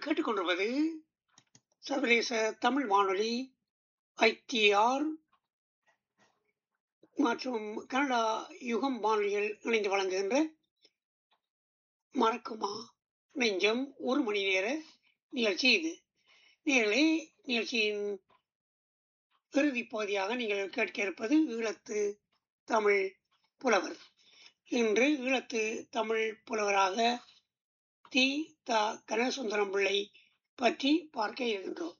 கேட்டுக்கொண்டிருப்பது சர்வதேச தமிழ் வானொலி ஐடிஆர் மற்றும் கனடா யுகம் வானொலிகள் இணைந்து வழங்குகின்ற மறக்குமா நெஞ்சம் ஒரு மணி நேர நிகழ்ச்சி இது நேர்களே நிகழ்ச்சியின் இறுதி பகுதியாக நீங்கள் கேட்க இருப்பது ஈழத்து தமிழ் புலவர் இன்று ஈழத்து தமிழ் புலவராக தி த கனகசுந்தரம் பிள்ளை பற்றி பார்க்க இருக்கின்றோம்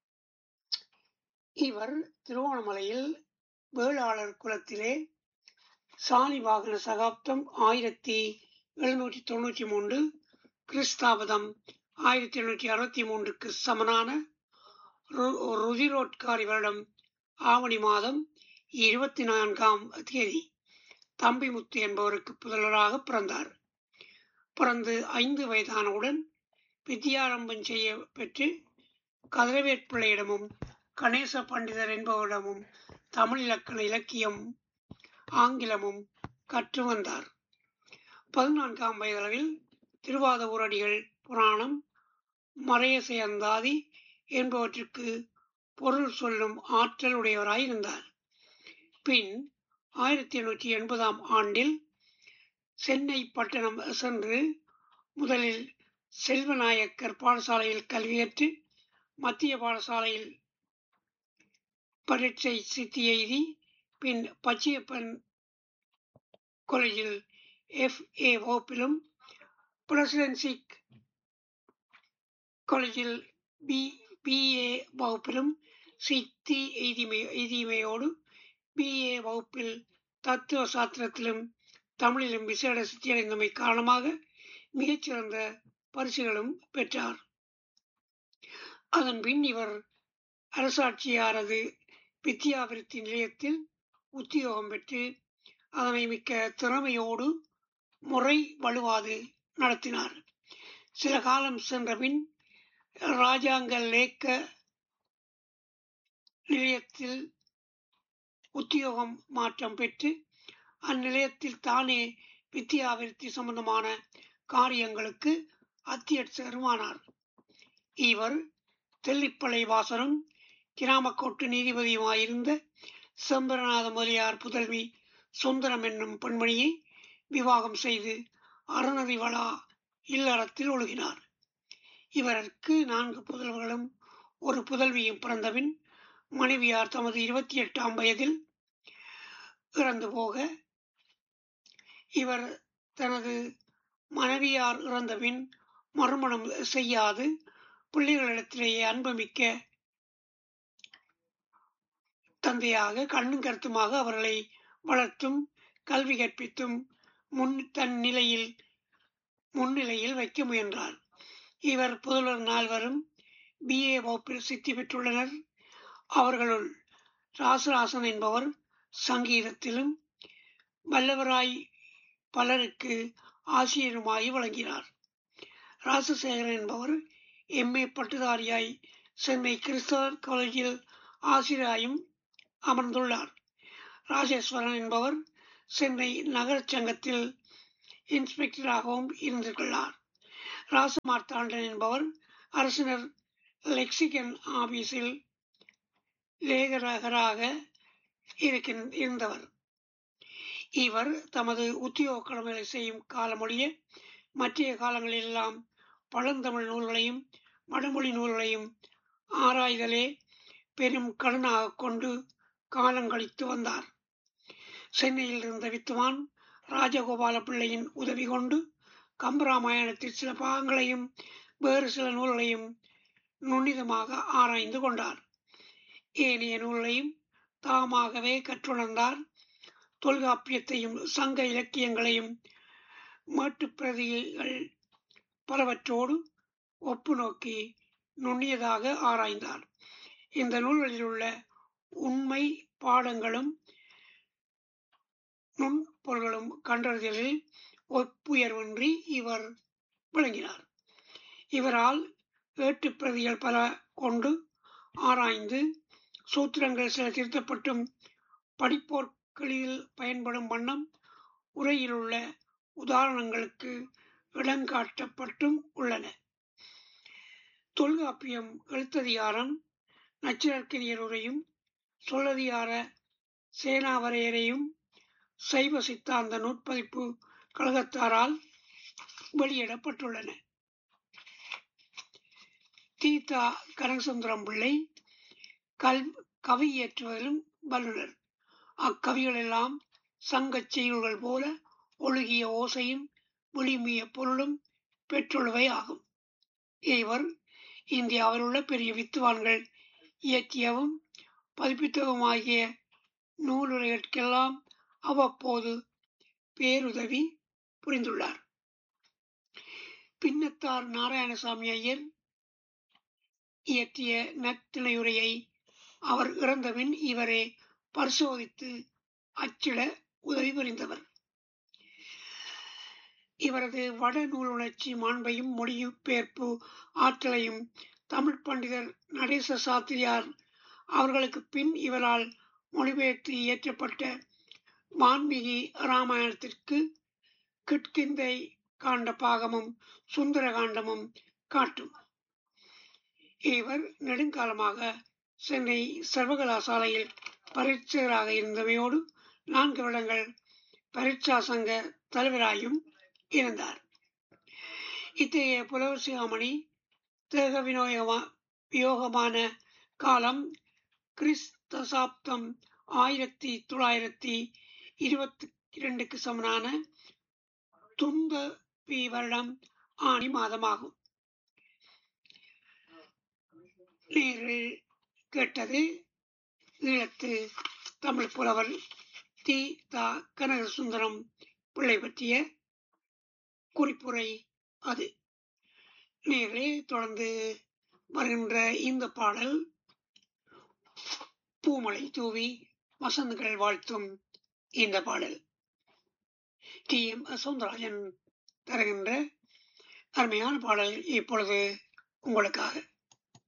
இவர் திருவோணமலையில் வேளாளர் குலத்திலே சாலி வாகன சகாப்தம் ஆயிரத்தி எழுநூற்றி தொண்ணூற்றி மூன்று கிறிஸ்தாபதம் ஆயிரத்தி எண்ணூற்றி அறுபத்தி மூன்றுக்கு சமனான ரு- ருதிரோட்காரி வருடம் ஆவணி மாதம் இருபத்தி நான்காம் தேதி தம்பிமுத்து என்பவருக்கு புதல்வராக பிறந்தார் பிறந்து ஐந்து வயதானவுடன் வித்யாரம்பம் செய்ய பெற்று கதிரவேற்பிள்ளையிடமும் கணேச பண்டிதர் என்பவரிடமும் தமிழ் இலக்கண இலக்கியம் ஆங்கிலமும் கற்று வந்தார் பதினான்காம் வயதளவில் திருவாத ஊரடிகள் புராணம் மறையசை அந்தாதி என்பவற்றுக்கு பொருள் சொல்லும் ஆற்றல் உடையவராயிருந்தார் பின் ஆயிரத்தி எண்ணூற்றி எண்பதாம் ஆண்டில் சென்னை பட்டணம் சென்று முதலில் செல்வநாயக்கர் பாடசாலையில் கல்வியற்று மத்திய பாடசாலையில் பரீட்சை சித்தி எய்தி பின் பச்சையப்பன் காலேஜில் எஃப் ஏ வகுப்பிலும் பிரசிடென்சி காலேஜில் பி பிஏ வகுப்பிலும் சித்தி எய்திமை எய்தியமையோடு பிஏ வகுப்பில் தத்துவ சாஸ்திரத்திலும் தமிழிலும் விசேட சித்தியடைந்தமை காரணமாக மிகச்சிறந்த பரிசுகளும் பெற்றார் அதன் பின் இவர் அரசாட்சியாரது வித்யாவிருத்தி நிலையத்தில் உத்தியோகம் பெற்று அதனை மிக்க திறமையோடு முறை வலுவாது நடத்தினார் சில காலம் சென்ற பின் ராஜாங்க லேக்க நிலையத்தில் உத்தியோகம் மாற்றம் பெற்று அந்நிலையத்தில் தானே வித்யாவிருத்தி சம்பந்தமான காரியங்களுக்கு அத்தியட்சகருமானார் இவர் தெல்லிப்பளை வாசரும் கிராமக்கோட்டு நீதிபதியுமாயிருந்த செம்பரநாத முதலியார் புதல்வி சுந்தரம் என்னும் பெண்மணியை விவாகம் செய்து அறநதி வளா இல்லறத்தில் ஒழுகினார் இவருக்கு நான்கு புதல்வர்களும் ஒரு புதல்வியும் பிறந்தபின் மனைவியார் தமது இருபத்தி எட்டாம் வயதில் இறந்து போக இவர் தனது மனைவியார் இறந்தபின் மறுமணம் செய்யாது பிள்ளைகளிடத்திலேயே அன்புமிக்க தந்தையாக கண்ணும் கருத்துமாக அவர்களை வளர்த்தும் கல்வி கற்பித்தும் முன் தன் நிலையில் முன்னிலையில் வைக்க முயன்றார் இவர் புதல்வர் நால்வரும் பிஏ வகுப்பில் சித்தி பெற்றுள்ளனர் அவர்களுள் ராசராசன் என்பவர் சங்கீதத்திலும் வல்லவராய் பலருக்கு ஆசிரியருமாய் வழங்கினார் ராசசேகரன் என்பவர் எம்ஏ பட்டுதாரியாய் சென்னை கிறிஸ்தவர் காலேஜில் ஆசிரியராயும் அமர்ந்துள்ளார் ராஜேஸ்வரன் என்பவர் சென்னை நகரச் சங்கத்தில் இன்ஸ்பெக்டராகவும் இருந்துள்ளார் ராசமார்த்தாண்டன் என்பவர் அரசினர் லெக்சிகன் ஆபீஸில் லேகரகராக இருக்கின்- இருந்தவர் இவர் தமது உத்தியோக கடமைகளை செய்யும் காலமொழிய மற்றைய காலங்களிலெல்லாம் பழந்தமிழ் நூல்களையும் வடமொழி நூல்களையும் ஆராய்தலே பெரும் கடனாக கொண்டு காலங்கழித்து வந்தார் சென்னையில் இருந்த வித்துவான் ராஜகோபால பிள்ளையின் உதவி கொண்டு கம்பராமாயணத்தில் சில பாகங்களையும் வேறு சில நூல்களையும் நுண்ணிதமாக ஆராய்ந்து கொண்டார் ஏனைய நூல்களையும் தாமாகவே கற்றுணர்ந்தார் தொல்காப்பியத்தையும் சங்க இலக்கியங்களையும் மேட்டுப் பிரதிகள் பலவற்றோடு ஒப்பு நோக்கி நுண்ணியதாக ஆராய்ந்தார் இந்த நூல்களில் உள்ள உண்மை பாடங்களும் நுண்பொருள்களும் கண்டறிதலில் ஒப்புயர்வின்றி இவர் விளங்கினார் இவரால் ஏட்டுப் பிரதிகள் பல கொண்டு ஆராய்ந்து சூத்திரங்கள் சில திருத்தப்பட்டும் படிப்போர்களில் பயன்படும் வண்ணம் உரையிலுள்ள உதாரணங்களுக்கு இடங்காட்டப்பட்டும் உள்ளன தொல்காப்பியம் எழுத்ததிகாரம் நச்சினார்க்கினியருரையும் சொல்லதிகார சேனாவரையரையும் சைவ சித்தாந்த நூற்பதிப்பு கழகத்தாரால் வெளியிடப்பட்டுள்ளன தீதா கனகசுந்தரம் பிள்ளை கல் கவி இயற்றுவதிலும் வல்லுனர் அக்கவிகளெல்லாம் சங்கச் செய்யுள்கள் போல ஒழுகிய ஓசையும் விளிமிய பொருளும் பெற்றுள்ளவை ஆகும் இவர் இந்தியாவில் உள்ள பெரிய வித்துவான்கள் இயற்றியவும் பதிப்பித்தவுமாகிய நூலுரைகளுக்கெல்லாம் அவ்வப்போது பேருதவி புரிந்துள்ளார் பின்னத்தார் நாராயணசாமி ஐயர் இயற்றிய நத்திணையுரையை அவர் இறந்தபின் இவரே பரிசோதித்து அச்சிட உதவி புரிந்தவர் இவரது வட நூலுணர்ச்சி மாண்பையும் மொழிபெயர்ப்பு ஆற்றலையும் தமிழ் பண்டிதர் நடேச சாத்திரியார் அவர்களுக்கு பின் இவரால் மொழிபெயர்த்து இயற்றப்பட்ட வான்மீகி இராமாயணத்திற்கு கிட்கிந்தை காண்ட பாகமும் சுந்தர காண்டமும் காட்டும் இவர் நெடுங்காலமாக சென்னை சர்வகலாசாலையில் பரீட்சகராக இருந்தமையோடு நான்கு வருடங்கள் பரீட்சா சங்க தலைவராயும் இருந்தார் இத்தகைய புலவர் சிகாமணி தேக வினோயமா வியோகமான காலம் கிறிஸ்தசாப்தம் ஆயிரத்தி தொள்ளாயிரத்தி இருபத்தி இரண்டுக்கு சமனான துந்த பி வருடம் ஆணி மாதமாகும் நேரில் கேட்டது ஈழத்து தமிழ் புலவர் தி தா கனகசுந்தரம் பிள்ளை பற்றிய குறிப்புரை அது நேரே தொடர்ந்து வருகின்ற இந்த பாடல் பூமலை தூவி வசந்தங்கள் வாழ்த்தும் இந்த பாடல் டி எம் சவுந்தரராஜன் தருகின்ற அருமையான பாடல் இப்பொழுது உங்களுக்காக